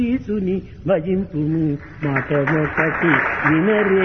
తీసుని భజింపుము మాట ఒకటి వినరే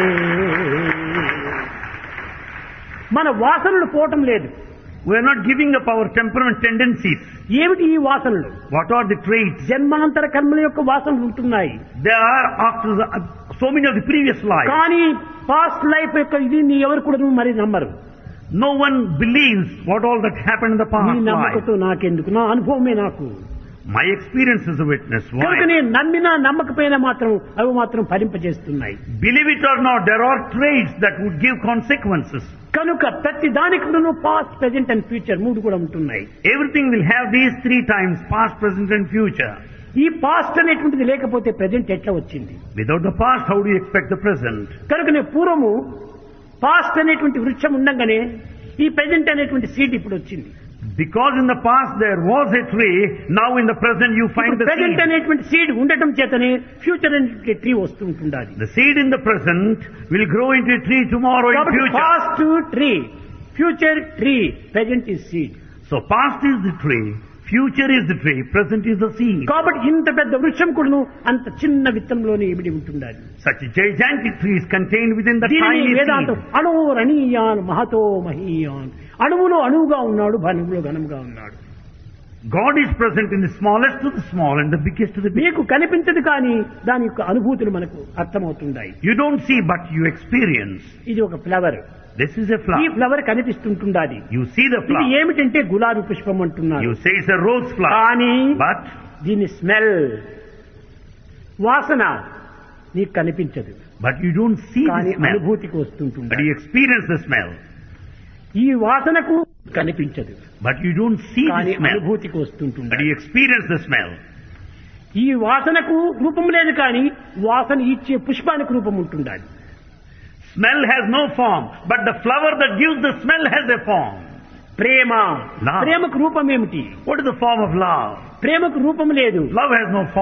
మన వాసనలు పోవటం లేదు We are not giving up our temperament tendencies. ఏమిటి ఈ వాసనలు What are the traits? జన్మాంతర కర్మల యొక్క వాసనలు ఉంటున్నాయి They are after the, so many of the previous lives. కానీ పాస్ట్ లైఫ్ యొక్క ఇది నీ ఎవరు కూడా మరి నమ్మరు No one believes what all that happened in the నీ past life. నమ్మకతో నాకెందుకు నా అనుభవమే నాకు My experience is a witness. కనుక Why? నేను నమ్మినా నమ్మకపోయినా మాత్రం అవి మాత్రం ఫలింపజేస్తున్నాయి Believe it or not, there are traits that would give consequences. కనుక ప్రతి దానికి పాస్ట్ ప్రెజెంట్ అండ్ ఫ్యూచర్ మూడు కూడా ఉంటున్నాయి Everything will have these three times, past, present and future. ఈ పాస్ట్ అనేటువంటిది లేకపోతే ప్రెజెంట్ ఎట్లా వచ్చింది Without the past, how do you expect the present? కనుక నేను పూర్వము పాస్ట్ అనేటువంటి వృక్షం ఉండగానే ఈ ప్రెజెంట్ అనేటువంటి సీడ్ ఇప్పుడు వచ్చింది Because in the past there was a tree, now in the present you find the present seed. అనేటువంటి సీడ్ ఉండటం చేతనే ఫ్యూచర్ అనేటువంటి ట్రీ వస్తూ ఉంటుండాలి The seed in the present will grow into a tree tomorrow in కాబట్టి future. Past tree future tree present is seed So past is the tree, future is the tree, present is the seed. కాబట్టి ఇంత పెద్ద వృక్షం కూడాను అంత చిన్న విత్తంలోనే ఇమిడి ఉంటుండాలి Such a gigantic tree is contained within the దీనిని tiny వేదాంతం seed. అణువురణీయాన్ మహతో మహీయాన్ అణువులో అణువుగా ఉన్నాడు ఘనములో ఘనముగా ఉన్నాడు God is present in the smallest to the small and the biggest to the big. మీకు కనిపించదు కానీ దాని యొక్క అనుభూతులు మనకు అర్థమవుతుంటాయి You don't see but you experience. ఇది ఒక ఫ్లవర్ This is a ఈ flower. ఫ్లవర్ కనిపిస్తుంటుండాది You see the ఇది flower. ఏమిటంటే గులాబీ పుష్పం అంటున్నారు You say it's a rose flower. కానీ But దీని స్మెల్ వాసన నీకు కనిపించదు but you don't see కానీ the smell. అనుభూతికి But వస్తుంటుంది you experience the smell. ఈ వాసనకు కనిపించదు But you don't see కానీ the smell. అనుభూతికి But వస్తుంటుంది you experience the smell. ఈ వాసనకు రూపం లేదు కానీ వాసన ఇచ్చే పుష్పానికి రూపం ఉంటుండాలి Smell has no form, but the flower that gives the smell has a form. Prema Love. ప్రేమకు రూపం ఏమిటి What is the form of love? ప్రేమకు రూపం లేదు Love has no form.